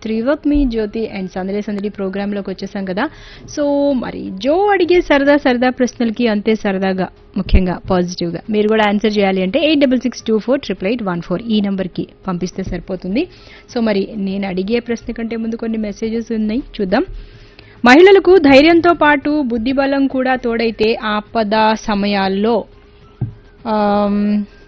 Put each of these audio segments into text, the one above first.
త్రివక్ మీ జ్యోతి and సందడి సందడి ప్రోగ్రాంలోకి వచ్చేసాం కదా సో మరి జో అడిగే సరదా సరదా ప్రశ్నలకి అంతే సరదాగా ముఖ్యంగా పాజిటివ్గా మీరు కూడా ఆన్సర్ చేయాలి అంటే eight double six two four triple eight one four ఈ నెంబర్కి పంపిస్తే సరిపోతుంది సో మరి నేను అడిగే ప్రశ్న కంటే ముందు కొన్ని మెసేజెస్ ఉన్నాయి చూద్దాం మహిళలకు ధైర్యంతో పాటు బుద్ధిబలం కూడా తోడైతే ఆపద సమయాల్లో ఆమ్,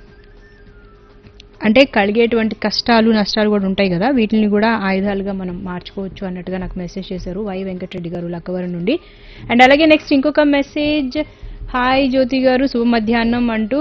అంటే కలిగేటువంటి కష్టాలు నష్టాలు కూడా ఉంటాయి కదా వీటిని కూడా ఆయుధాలుగా మనం మార్చుకోవచ్చు అన్నట్టుగా నాకు మెసేజ్ చేశారు వై వెంకటరెడ్డి గారు లక్కవరం నుండి అండ్ అలాగే నెక్స్ట్ ఇంకొక మెసేజ్ హాయ్ జ్యోతి గారు శుభ మధ్యాహ్నం అంటూ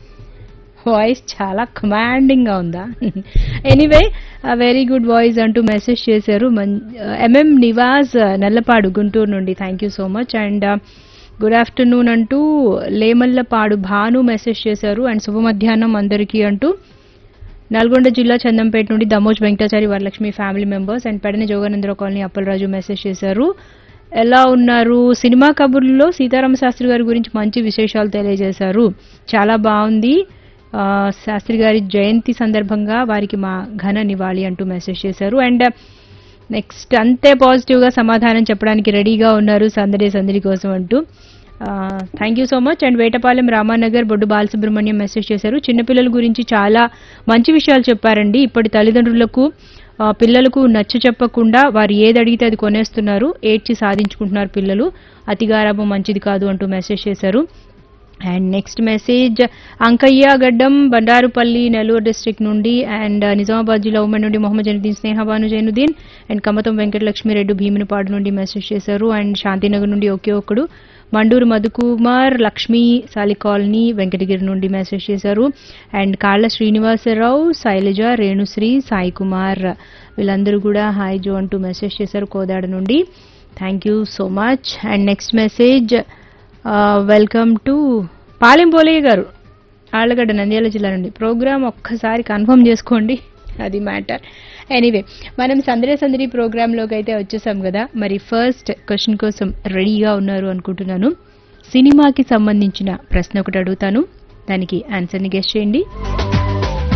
వాయిస్ చాలా కమాండింగ్ గా ఉందా ఎనీవే వెరీ గుడ్ వాయిస్ అంటూ మెసేజ్ చేశారు ఎంఎం నివాస్ నల్లపాడు గుంటూరు నుండి thank you so much and good afternoon అంటూ లేమల్లపాడు భాను మెసేజ్ చేశారు అండ్ శుభ మధ్యాహ్నం అందరికీ అంటూ నల్గొండ జిల్లా చందంపేట నుండి Damoj Venkatachari Varalakshmi family members and Pedana Joganandarao colony Appalaraju message చేశారు ఎలా ఉన్నారు సినిమా కబుర్లలో సీతారామ శాస్త్రి గారి గురించి మంచి విశేషాలు తెలియజేశారు చాలా బాగుంది ఆ, శాస్త్రి గారి జయంతి సందర్భంగా వారికి మా ఘన నివాళి అంటూ మెసేజ్ చేశారు అండ్ నెక్స్ట్ అంతే పాజిటివ్ గా సమాధానం చెప్పడానికి రెడీగా ఉన్నారు సందడి సందడి కోసం అంటూ thank you so much and Vetapalem Ramanagar Boddu Balasubrahmanyam message చేశారు చిన్నపిల్లల గురించి చాలా మంచి విషయాలు చెప్పారండి ఇప్పటి తల్లిదండ్రులకు ఆ, పిల్లలకు నచ్చ చెప్పకుండా వారు ఏది అడిగితే అది కొనేస్తున్నారు ఏడ్చి సాధించుకుంటున్నారు పిల్లలు అతిగారాభం మంచిది కాదు అంటూ మెసేజ్ చేశారు and next message Ankaiah Gaddam Bandarupalli Nellore district నుండి అండ్ నిజామాబాద్ జిల్లా ఉమ్మడి నుండి మొహమ్మద్ జైనుద్దీన్ స్నేహబాను జైనుద్దీన్ అండ్ కమతం వెంకటలక్ష్మిరెడ్డి భీమునిపాడు నుండి మెసేజ్ చేశారు అండ్ శాంతినగర్ నుండి ఒకే ఒక్కడు మండూరు మధుకుమార్ లక్ష్మీ సాలి కాలనీ వెంకటగిరి నుండి మెసేజ్ చేశారు అండ్ కాళ్ళ శ్రీనివాసరావు శైలజ రేణుశ్రీ సాయి కుమార్ వీళ్ళందరూ కూడా హాయ్ జో అంటూ మెసేజ్ చేశారు కోదాడ నుండి thank you so much and next message welcome to Palem Polaiah గారు ఆళ్ళగడ్డ నంద్యాల జిల్లా నుండి ప్రోగ్రామ్ ఒక్కసారి కన్ఫర్మ్ చేసుకోండి అది మ్యాటర్ ఎనీవే మనం సందడి సందడి ప్రోగ్రాంలోకి అయితే వచ్చేసాం కదా మరి ఫస్ట్ క్వశ్చన్ కోసం రెడీగా ఉన్నారు అనుకుంటున్నాను సినిమాకి సంబంధించిన ప్రశ్న ఒకటి అడుగుతాను దానికి ఆన్సర్ని గెస్ట్ చేయండి